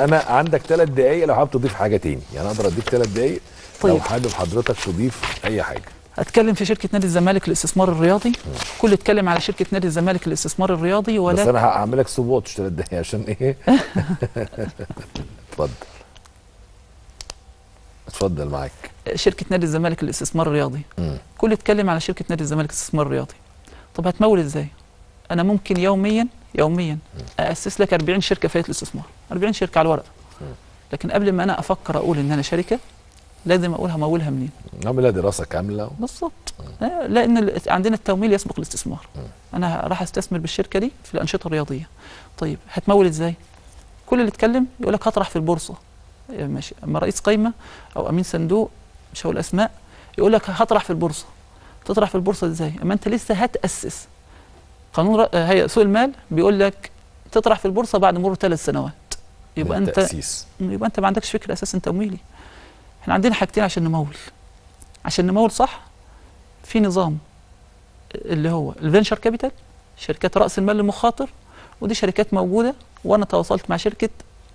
انا انا عندك ثلاث دقائق لو حابب تضيف حاجه تاني يعني اقدر اديك ثلاث دقائق لو طيب. حابب حضرتك تضيف اي حاجه هتكلم في شركه نادي الزمالك للاستثمار الرياضي كل اتكلم على شركه نادي الزمالك للاستثمار الرياضي بس ولا انا هعمل لك ستوب واتش ثلاث دقائق عشان ايه اتفضل اتفضل معاك شركه نادي الزمالك للاستثمار الرياضي مم. كل اتكلم على شركه نادي الزمالك للاستثمار الرياضي طب هتمول ازاي انا ممكن يوميا يوميا اسس لك 40 شركه فئه الاستثمار 40 شركه على الورق لكن قبل ما انا افكر اقول ان انا شركه لازم اقول همولها منين نعملها دراسه كامله بالظبط آه، لان ال- عندنا التمويل يسبق الاستثمار انا راح استثمر بالشركه دي في الانشطه الرياضيه طيب هتمول ازاي كل اللي اتكلم يقول لك هطرح في البورصه آه، ماشي اما رئيس قايمه او امين صندوق مش هقول اسماء يقول لك هطرح في البورصه تطرح في البورصه ازاي اما انت لسه هتاسس قانون ر- آه، هيئه سوق المال بيقول لك تطرح في البورصه بعد مرور ثلاث سنوات يبقى انت التاسيس يبقى انت ما عندكش فكر اساسا تمويلي احنا عندنا حاجتين عشان نمول عشان نمول صح في نظام اللي هو الفينشر كابيتال شركات راس المال المخاطر ودي شركات موجوده وانا تواصلت مع شركه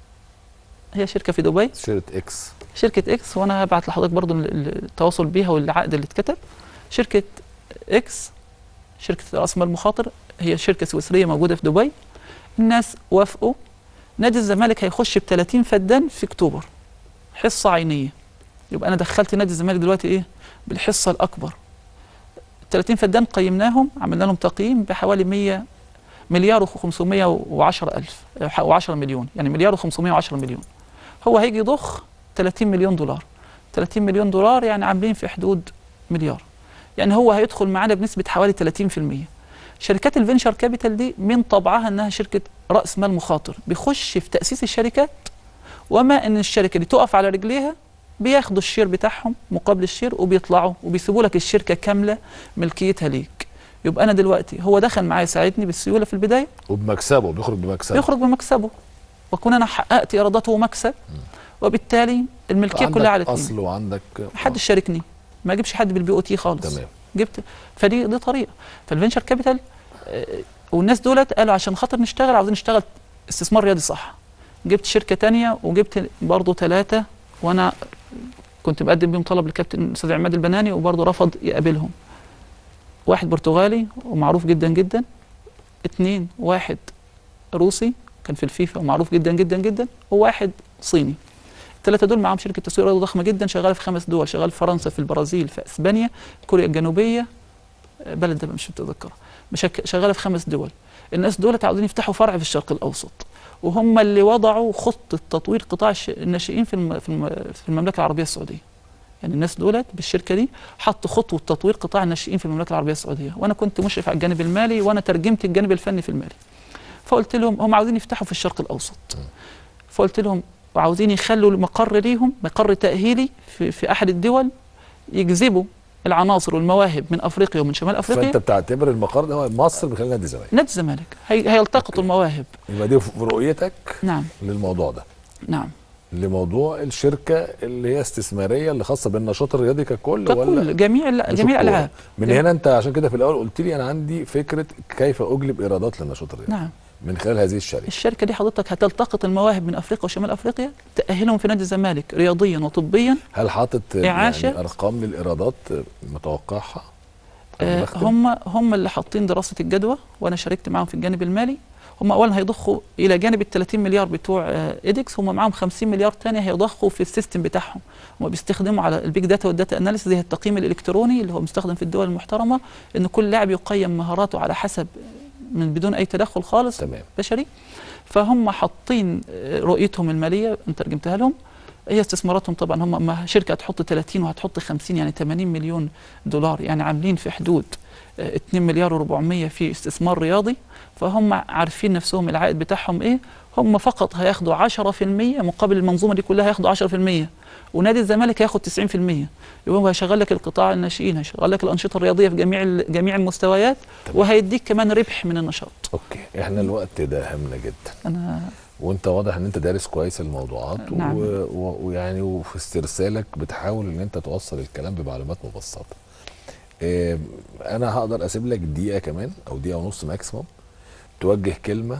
هي شركه في دبي شيرة اكس شركه اكس وانا هبعت لحضرتك برضو ال- ال- التواصل بيها والعقد اللي اتكتب شركه اكس شركه راس مال مخاطر هي شركه سويسريه موجوده في دبي الناس وافقوا نادي الزمالك هيخش ب 30 فدان في اكتوبر حصه عينيه يبقى انا دخلت نادي الزمالك دلوقتي ايه بالحصه الاكبر 30 فدان قيمناهم عملنا لهم تقييم بحوالي 100 مليار و510 الف و10 مليون يعني مليار و510 مليون هو هيجي يضخ 30 مليون دولار 30 مليون دولار يعني عاملين في حدود مليار يعني هو هيدخل معانا بنسبه حوالي 30% شركات الفينشر كابيتال دي من طبعها انها شركه راس مال مخاطر بيخش في تاسيس الشركات وما ان الشركه دي تقف على رجليها بياخدوا الشير بتاعهم مقابل الشير وبيطلعوا وبيسيبوا لك الشركه كامله ملكيتها ليك يبقى انا دلوقتي هو دخل معايا ساعدني بالسيوله في البدايه وبمكسبه بيخرج بمكسبه يخرج بمكسبه واكون انا حققت ايراداته ومكسب وبالتالي الملكيه كلها على عندك الاثنين اصل وعندك محدش شاركني ما اجيبش حد بالبي او تي خالص تمام جبت فدي دي طريقه فالفينشر كابيتال آه، والناس دولت قالوا عشان خاطر نشتغل عاوزين نشتغل استثمار رياضي صح جبت شركه تانية وجبت برضه ثلاثه وانا كنت مقدم بيهم طلب للكابتن الاستاذ عماد البناني وبرضه رفض يقابلهم واحد برتغالي ومعروف جدا جدا اتنين واحد روسي كان في الفيفا ومعروف جدا جدا جدا وواحد صيني الثلاثه دول معاهم شركه تسويق رياضي ضخمه جدا شغاله في خمس دول شغال في فرنسا في البرازيل في اسبانيا كوريا الجنوبيه آه، بلد ده مش متذكره مش هك- شغاله في خمس دول الناس دول عاوزين يفتحوا فرع في الشرق الاوسط وهم اللي وضعوا خطه تطوير قطاع الش- الناشئين في الم- في الم- في المملكه العربيه السعوديه يعني الناس دولت بالشركه دي حطوا خطوه تطوير قطاع الناشئين في المملكه العربيه السعوديه وانا كنت مشرف على الجانب المالي وانا ترجمت الجانب الفني في المالي فقلت لهم هم عاوزين يفتحوا في الشرق الاوسط فقلت لهم وعاوزين يخلوا المقر ليهم مقر تاهيلي في, في احد الدول يجذبوا العناصر والمواهب من افريقيا ومن شمال افريقيا فانت بتعتبر المقر ده هو مصر من خلال نادي الزمالك نادي الزمالك هي هيلتقطوا المواهب يبقى دي في رؤيتك نعم للموضوع ده نعم لموضوع الشركه اللي هي استثماريه اللي خاصه بالنشاط الرياضي ككل ككل ولا جميع ال- مش جميع الكورة؟ الالعاب من جميع- هنا انت عشان كده في الاول قلت لي انا عندي فكره كيف اجلب ايرادات للنشاط الرياضي نعم من خلال هذه الشركه الشركه دي حضرتك هتلتقط المواهب من افريقيا وشمال افريقيا تاهلهم في نادي الزمالك رياضيا وطبيا هل حاطط إعاشة؟ يعني ارقام للايرادات متوقعها آه، بختم. هم هم اللي حاطين دراسه الجدوى وانا شاركت معاهم في الجانب المالي هم اولا هيضخوا الى جانب ال 30 مليار بتوع آه، ايدكس هم معاهم 50 مليار تاني هيضخوا في السيستم بتاعهم هم بيستخدموا على البيج داتا والداتا اناليسيس زي التقييم الالكتروني اللي هو مستخدم في الدول المحترمه ان كل لاعب يقيم مهاراته على حسب من بدون اي تدخل خالص تمام بشري فهم حاطين آه، رؤيتهم الماليه انت ترجمتها لهم هي استثماراتهم طبعا هم ما شركه هتحط 30 وهتحط 50 يعني 80 مليون دولار يعني عاملين في حدود آه، 2 مليار و400 في استثمار رياضي فهم عارفين نفسهم العائد بتاعهم ايه هم فقط هياخدوا 10% مقابل المنظومه دي كلها هياخدوا 10% ونادي الزمالك هياخد 90% يبقى هو هيشغل لك القطاع الناشئين هيشغل لك الانشطه الرياضيه في جميع ال- جميع المستويات تمام. وهيديك كمان ربح من النشاط اوكي احنا الوقت ده همنا جدا انا وانت واضح ان انت دارس كويس الموضوعات نعم. و... و... ويعني وفي استرسالك بتحاول ان انت توصل الكلام بمعلومات مبسطه إيه انا هقدر اسيب لك دقيقه كمان او دقيقه ونص ماكسيموم توجه كلمه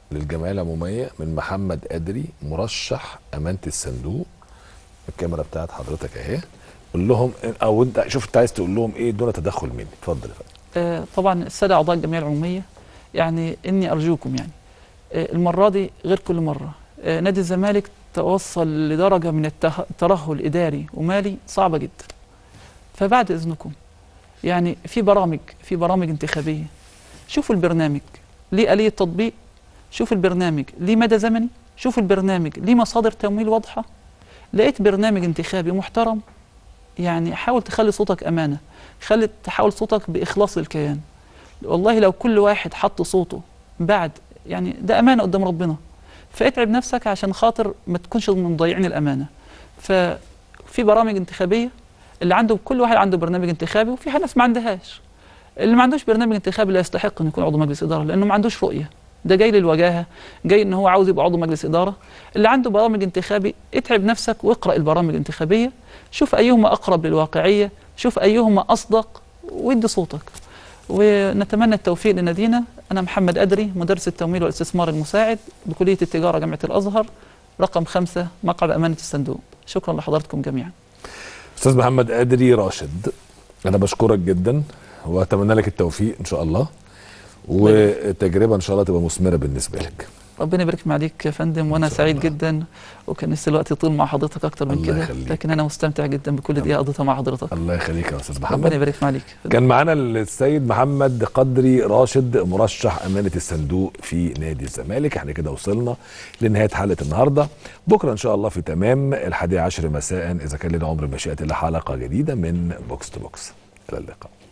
للجمعيه العموميه من محمد قدري مرشح امانه الصندوق الكاميرا بتاعت حضرتك اهي قول لهم او انت شوف انت عايز تقول لهم ايه دون تدخل مني اتفضل يا فندم آه، طبعا الساده اعضاء الجمعيه العموميه يعني اني ارجوكم يعني آه، المره دي غير كل مره آه، نادي الزمالك توصل لدرجه من الته- الترهل اداري ومالي صعبه جدا فبعد اذنكم يعني في برامج في برامج انتخابيه شوفوا البرنامج ليه آلية تطبيق شوفوا البرنامج ليه مدى زمني شوفوا البرنامج ليه مصادر تمويل واضحه لقيت برنامج انتخابي محترم يعني حاول تخلي صوتك امانه خلي تحاول صوتك باخلاص للكيان والله لو كل واحد حط صوته بعد يعني ده امانه قدام ربنا فاتعب نفسك عشان خاطر ما تكونش من مضيعين الامانه ففي برامج انتخابيه اللي عنده كل واحد عنده برنامج انتخابي وفي ناس ما عندهاش اللي ما عندوش برنامج انتخابي لا يستحق انه يكون عضو مجلس اداره لانه ما عندوش رؤيه ده جاي للوجاهه جاي ان هو عاوز يبقى عضو مجلس اداره اللي عنده برامج انتخابي اتعب نفسك واقرا البرامج الانتخابيه شوف ايهما اقرب للواقعيه شوف ايهما اصدق وادي صوتك ونتمنى التوفيق لنادينا انا محمد ادري مدرس التمويل والاستثمار المساعد بكليه التجاره جامعه الازهر رقم خمسة مقعد امانه الصندوق شكرا لحضراتكم جميعا استاذ محمد قادري راشد انا بشكرك جدا واتمنى لك التوفيق ان شاء الله وتجربه ان شاء الله تبقى مثمره بالنسبه لك ربنا يبارك عليك يا فندم وانا شاء سعيد الله. جدا وكان نفسي الوقت يطول مع حضرتك اكتر من الله كده يخليك. لكن انا مستمتع جدا بكل دقيقه قضيتها مع حضرتك الله يخليك يا استاذ ربنا محمد يبارك عليك كان معانا السيد محمد قدري راشد مرشح امانه الصندوق في نادي الزمالك احنا كده وصلنا لنهايه حلقه النهارده بكره ان شاء الله في تمام الحادية عشر مساء اذا كان لنا عمر مشيئه الله حلقه جديده من بوكس تو بوكس الى اللقاء